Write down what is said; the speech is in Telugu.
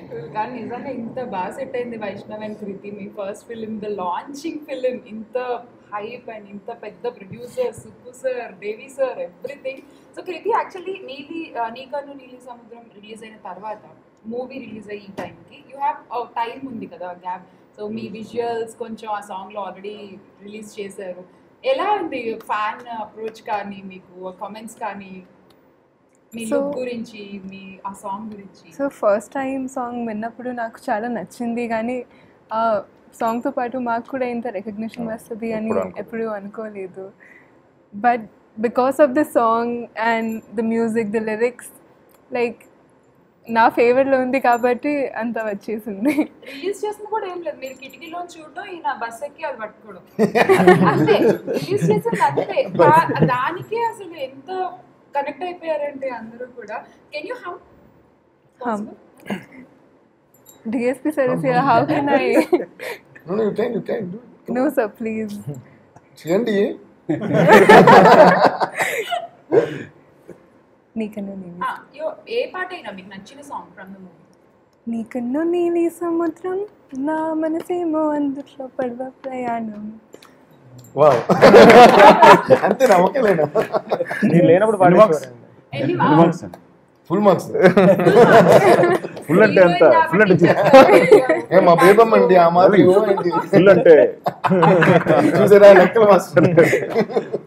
కానీ నిజంగా ఇంత బాగా సెట్ అయింది వైష్ణవ్ అండ్ కృతి మీ first film the launching film ఇంత హైప్ అండ్ ఇంత పెద్ద producer Suppu sir Devi sir everything so Krithi actually నీలి ఆ, నీకన్ను నీలి సముద్రం రిలీజ్ అయిన తర్వాత మూవీ రిలీజ్ అయ్యి ఈ టైంకి యూ హ్యావ్ టైం ఉంది కదా గ్యాప్ సో మీ విజువల్స్ కొంచెం ఆ సాంగ్లో ఆల్రెడీ రిలీజ్ చేశారు ఎలా ఉంది ఫ్యాన్ అప్రోచ్ కానీ మీకు కామెంట్స్ కానీ మీ So- లుక్ గురించి మీ ఆ సాంగ్ గురించి సో ఫస్ట్ టైం సాంగ్ విన్నప్పుడు నాకు చాలా నచ్చింది కానీ ఆ సాంగ్తో పాటు మాకు కూడా ఇంత రికగ్నిషన్ వస్తుంది అని ఎప్పుడు అనుకోలేదు. ఎప్పుడూ అనుకోలేదు but because of the song and the music the lyrics like నా ఫేవరెట్లో ఉంది కాబట్టి అంత వచ్చేసింది రిలీజ్ చేసింది కూడా ఏం లేదు మీరు కిటికీలో చూడటం ఈయన బస్ ఎక్కి అది పట్టుకోవడం అంతే రిలీజ్ చేసింది అంతే దా- దానికే అసలు ఎంత కనెక్ట్ అయిపోయారంటే అందరూ కూడా can you hum Hum. DSP service how can I No, no, you can, you can do it. No sir please చేయండి నీకన్నా నీలి ఏ పాట అయినా మీకు నచ్చిన సాంగ్ ఫ్రమ్ ద మూవీ నీకన్నా నీలి సముద్రం నా మనసేమో అందుట్లో పడవ ప్రయాణం వావ్ అంతే నమ్మకలేనా నేను లేనప్పుడు Full marks. పాడేసేవారండి. ఎన్ని Full marks అండి. ఫుల్ మార్క్స్ ఫుల్ అంటే ఎంత ఫుల్ అంటే ఏ మా బేబమ్మ అండి ఆ మాదిరి ఏంటి ఫుల్ అంటే చూసారా లెక్కల మాస్టర్